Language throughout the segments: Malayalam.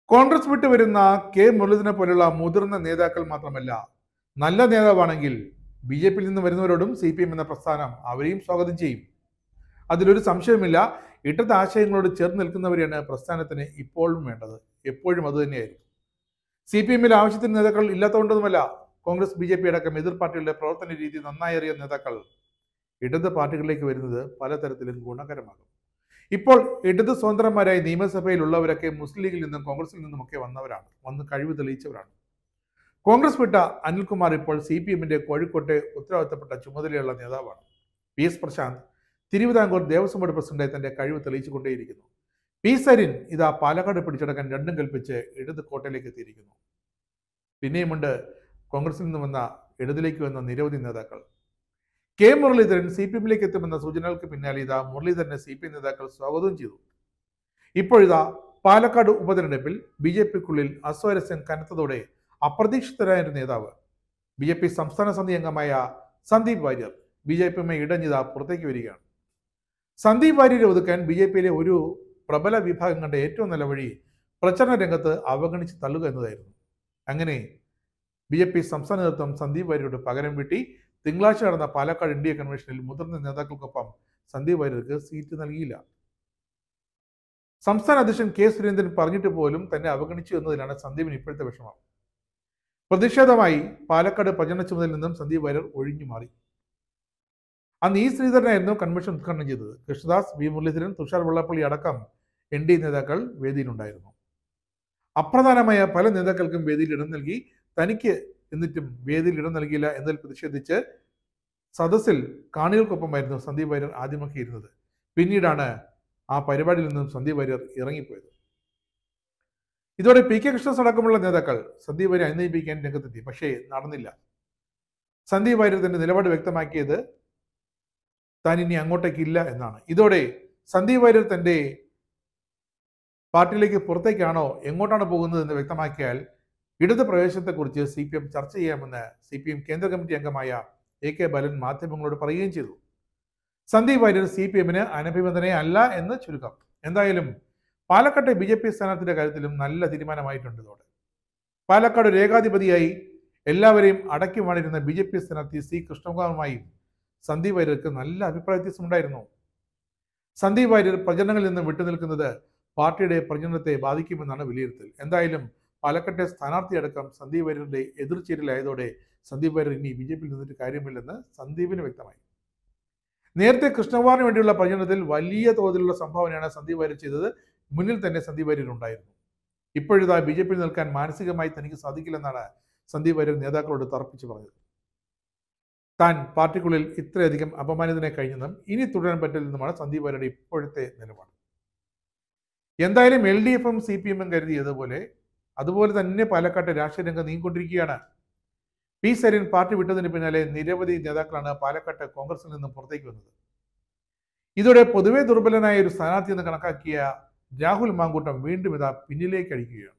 കോൺഗ്രസ് വിട്ടു വരുന്ന കെ മുരളീധരനെ പോലുള്ള മുതിർന്ന നേതാക്കൾ മാത്രമല്ല നല്ല നേതാവാണെങ്കിൽ ബി ജെ പിയിൽ നിന്ന് വരുന്നവരോടും സി പി എം എന്ന പ്രസ്ഥാനം അവരെയും സ്വാഗതം ചെയ്യും അതിലൊരു സംശയമില്ല ഇട്ടത്തെ ആശയങ്ങളോട് ചേർന്ന് നിൽക്കുന്നവരെയാണ് പ്രസ്ഥാനത്തിന് ഇപ്പോഴും വേണ്ടത് എപ്പോഴും അതുതന്നെയായിരുന്നു സി പി എമ്മിൽ ആവശ്യത്തിന് നേതാക്കൾ ഇല്ലാത്തതുകൊണ്ടൊന്നുമല്ല കോൺഗ്രസ് ബി ജെ പി അടക്കം എതിർ പാർട്ടികളുടെ പ്രവർത്തന രീതി നന്നായി അറിയ നേതാക്കൾ ഇടത് പാർട്ടികളിലേക്ക് വരുന്നത് പലതരത്തിലും ഗുണകരമാകും ഇപ്പോൾ ഇടത് സ്വതന്ത്രന്മാരായി നിയമസഭയിലുള്ളവരൊക്കെ മുസ്ലിം ലീഗിൽ നിന്നും കോൺഗ്രസിൽ നിന്നുമൊക്കെ വന്നവരാണ് വന്ന് കഴിവ് തെളിയിച്ചവരാണ് കോൺഗ്രസ് വിട്ട അനിൽകുമാർ ഇപ്പോൾ സി പി എമ്മിന്റെ കോഴിക്കോട്ടെ ഉത്തരവാദിത്തപ്പെട്ട ചുമതലയുള്ള നേതാവാണ് P S Prashanth Thiruvithamkoor Devaswom board പ്രസിഡന്റായി തന്റെ കഴിവ് തെളിയിച്ചുകൊണ്ടേയിരിക്കുന്നു പി സരിൻ ഇതാ പാലക്കാട് പിടിച്ചടക്കാൻ രണ്ടും കൽപ്പിച്ച് ഇടത് കോട്ടയിലേക്ക് എത്തിയിരിക്കുന്നു പിന്നെയുമുണ്ട് കോൺഗ്രസിൽ നിന്ന് വന്ന ഇടതിലേക്ക് വന്ന നിരവധി നേതാക്കൾ കെ മുരളീധരൻ സി പി എമ്മിലേക്ക് എത്തുമെന്ന സൂചനകൾക്ക് പിന്നാലെ ഇതാ മുരളീധരനെ സി പി എം നേതാക്കൾ സ്വാഗതം ചെയ്തു ഇപ്പോഴിതാ പാലക്കാട് ഉപതെരഞ്ഞെടുപ്പിൽ ബി ജെ പിക്കുള്ളിൽ അസ്വാരസ്യം കനത്തതോടെ അപ്രതീക്ഷിതരായ ഒരു നേതാവ് ബി ജെ പി സംസ്ഥാന സമിതി അംഗമായ സന്ദീപ് വാര്യർ ബി ജെ പിയുമായി ഇടഞ്ഞിതാ പുറത്തേക്ക് വരികയാണ് സന്ദീപ് വാര്യരെ ഒതുക്കാൻ ബി ജെ പിയിലെ ഒരു പ്രബല വിഭാഗം കണ്ട ഏറ്റവും നല്ല വഴി പ്രചരണ രംഗത്ത് അവഗണിച്ച് തള്ളുക എന്നതായിരുന്നു അങ്ങനെ ബി ജെ പി സംസ്ഥാന നേതൃത്വം സന്ദീപ് വാര്യരോട് പകരം വീട്ടി തിങ്കളാഴ്ച നടന്ന പാലക്കാട് ഇന്ത്യ കൺവെൻഷനിൽ മുതിർന്ന നേതാക്കൾക്കൊപ്പം സന്ദീപ് വാര്യർക്ക് സീറ്റ് നൽകിയില്ല സംസ്ഥാന അധ്യക്ഷൻ കെ സുരേന്ദ്രൻ പറഞ്ഞിട്ട് പോലും തന്നെ അവഗണിച്ചു എന്നതിലാണ് സന്ദീപിന് ഇപ്പോഴത്തെ വിഷമം പ്രതിഷേധമായി പാലക്കാട് പ്രചരണ ചുമതലയിൽ നിന്നും സന്ദീപ് വാര്യർ ഒഴിഞ്ഞു മാറി അന്ന് ഈ ശ്രീധരനായിരുന്നു കൺവെൻഷൻ ഉദ്ഘാടനം ചെയ്തത് കൃഷ്ണദാസ് വി മുരളീധരൻ തുഷാർ വെള്ളാപ്പള്ളി അടക്കം എൻ ഡി നേതാക്കൾ വേദിയിലുണ്ടായിരുന്നു അപ്രധാനമായ പല നേതാക്കൾക്കും വേദിയിൽ ഇടം നൽകി തനിക്ക് എന്നിട്ടും വേദിയിൽ ഇടം നൽകിയില്ല എന്നതിൽ പ്രതിഷേധിച്ച് സദസ്സിൽ കാണികൾക്കൊപ്പമായിരുന്നു സന്ദീപ് വാര്യർ ആദ്യമൊക്കെ ഇരുന്നത് പിന്നീടാണ് ആ പരിപാടിയിൽ നിന്നും സന്ദീപ് വാര്യർ ഇറങ്ങിപ്പോയത് ഇതോടെ പി കെ കൃഷ്ണദാസ് അടക്കമുള്ള നേതാക്കൾ സന്ദീപ് വാര്യർ അനുനയിപ്പിക്കാൻ രംഗത്തെത്തി പക്ഷേ നടന്നില്ല സന്ദീപ് വാര്യർ തന്റെ നിലപാട് വ്യക്തമാക്കിയത് താൻ ഇനി അങ്ങോട്ടേക്കില്ല എന്നാണ് ഇതോടെ സന്ദീപ് വാര്യർ തന്റെ പാർട്ടിയിലേക്ക് പുറത്തേക്കാണോ എങ്ങോട്ടാണ് പോകുന്നത് എന്ന് വ്യക്തമാക്കിയാൽ ഇടത് പ്രവേശനത്തെക്കുറിച്ച് സി പി എം ചർച്ച ചെയ്യാമെന്ന് സി പി എം കേന്ദ്ര കമ്മിറ്റി അംഗമായ എ കെ ബാലൻ മാധ്യമങ്ങളോട് പറയുകയും ചെയ്തു സന്ദീപ് വാര്യർ സി പി എമ്മിന് അനഭിബന്ധനെ അല്ല എന്ന് ചുരുക്കം എന്തായാലും പാലക്കാട്ടെ ബി ജെ പി സ്ഥാനാർത്ഥിയുടെ കാര്യത്തിലും നല്ല തീരുമാനമായിട്ടുണ്ട് ഇതോടെ പാലക്കാട് ഒരു ഏകാധിപതിയായി എല്ലാവരെയും അടക്കി വാണിരുന്ന ബി ജെ പി സ്ഥാനാർത്ഥി സി കൃഷ്ണകുമാറുമായും സന്ദീപ് വാര്യർക്ക് നല്ല അഭിപ്രായ വ്യത്യാസമുണ്ടായിരുന്നു സന്ദീപ് വാര്യർ പ്രചരണങ്ങളിൽ നിന്ന് വിട്ടുനിൽക്കുന്നത് പാർട്ടിയുടെ പ്രചരണത്തെ ബാധിക്കുമെന്നാണ് വിലയിരുത്തൽ എന്തായാലും പാലക്കാട്ടെ സ്ഥാനാർത്ഥിയടക്കം സന്ദീപ് വാര്യരുടെ എതിർചേരലായതോടെ സന്ദീപ് വാര്യർ ഇനി ബി ജെ പിയിൽ നിന്നിട്ട് കാര്യമില്ലെന്ന് സന്ദീപിന് വ്യക്തമായി നേരത്തെ കൃഷ്ണകുമാറിന് വേണ്ടിയുള്ള പ്രചരണത്തിൽ വലിയ തോതിലുള്ള സംഭാവനയാണ് സന്ദീപ് വാര്യർ ചെയ്തത് മുന്നിൽ തന്നെ സന്ദീപ് വാര്യർ ഉണ്ടായിരുന്നു ഇപ്പോഴിതാ ബി ജെ പിയിൽ നിൽക്കാൻ മാനസികമായി തനിക്ക് സാധിക്കില്ലെന്നാണ് സന്ദീപ് വാര്യർ നേതാക്കളോട് തർപ്പിച്ചു പറഞ്ഞത് താൻ പാർട്ടിക്കുള്ളിൽ ഇത്രയധികം അപമാനിതനെ കഴിഞ്ഞെന്നും ഇനി തുടരാൻ പറ്റില്ലെന്നുമാണ് സന്ദീപ് വാര്യരുടെ ഇപ്പോഴത്തെ നിലപാട് എന്തായാലും എൽ ഡി എഫും സി പി എമ്മും കരുതിയതുപോലെ അതുപോലെ തന്നെ പാലക്കാട്ടെ രാഷ്ട്രീയ രംഗം നീങ്ങിക്കൊണ്ടിരിക്കുകയാണ് പി സരിൻ പാർട്ടി വിട്ടതിന് പിന്നാലെ നിരവധി നേതാക്കളാണ് പാലക്കാട്ട് കോൺഗ്രസിൽ നിന്നും പുറത്തേക്ക് വന്നത് ഇതോടെ പൊതുവെ ദുർബലനായ ഒരു സ്ഥാനാർത്ഥി എന്ന് കണക്കാക്കിയ രാഹുൽ മാങ്കൂട്ടം വീണ്ടും ഇതാ പിന്നിലേക്ക് അടിക്കുകയാണ്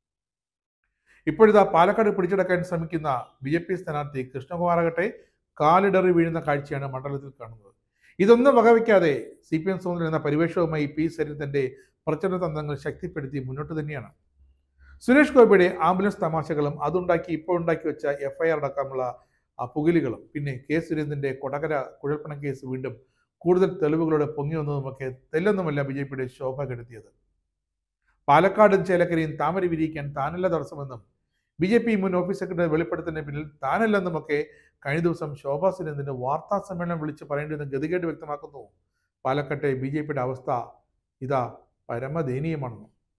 ഇപ്പോഴിതാ പാലക്കാട് പിടിച്ചെടുക്കാൻ ശ്രമിക്കുന്ന ബി ജെ പി സ്ഥാനാർത്ഥി കൃഷ്ണകുമാറാകട്ടെ കാലിടറി വീഴുന്ന കാഴ്ചയാണ് മണ്ഡലത്തിൽ കാണുന്നത് ഇതൊന്നും വകവയ്ക്കാതെ സി പി എം സ്വതന്ത്രം എന്ന പരിവേഷവുമായി പി സരിൻ തന്റെ പ്രചരണ തന്ത്രങ്ങൾ ശക്തിപ്പെടുത്തി മുന്നോട്ട് തന്നെയാണ് സുരേഷ് ഗോപിയുടെ ആംബുലൻസ് തമാശകളും അതുണ്ടാക്കി ഇപ്പോൾ ഉണ്ടാക്കി വെച്ച എഫ് ഐ ആർ അടക്കമുള്ള ആ പുകിലുകളും പിന്നെ കെ സുരേന്ദ്രന്റെ കൊടകര കുഴൽപ്പണം കേസ് വീണ്ടും കൂടുതൽ തെളിവുകളോടെ പൊങ്ങി വന്നതുമൊക്കെ തെല്ലൊന്നുമല്ല ബി ജെ പിയുടെ ശോഭ കെടുത്തിയത് പാലക്കാടും ചേലക്കരയും താമര വിരിയിക്കാൻ താനല്ല തടസ്സമെന്നും ബി ജെ പി മുൻ ഓഫീസ് സെക്രട്ടറി വെളിപ്പെടുത്തുന്നതിന് പിന്നിൽ താനല്ലെന്നുമൊക്കെ കഴിഞ്ഞ ദിവസം ശോഭാ സുരേന്ദ്രന്റെ വാർത്താ സമ്മേളനം വിളിച്ച് പറയേണ്ടിരുന്ന ഗതികേട് വ്യക്തമാക്കുന്നു പാലക്കാട്ടെ ബി ജെ പിയുടെ അവസ്ഥ ഇതാ പരമദയനീയമാണെന്ന്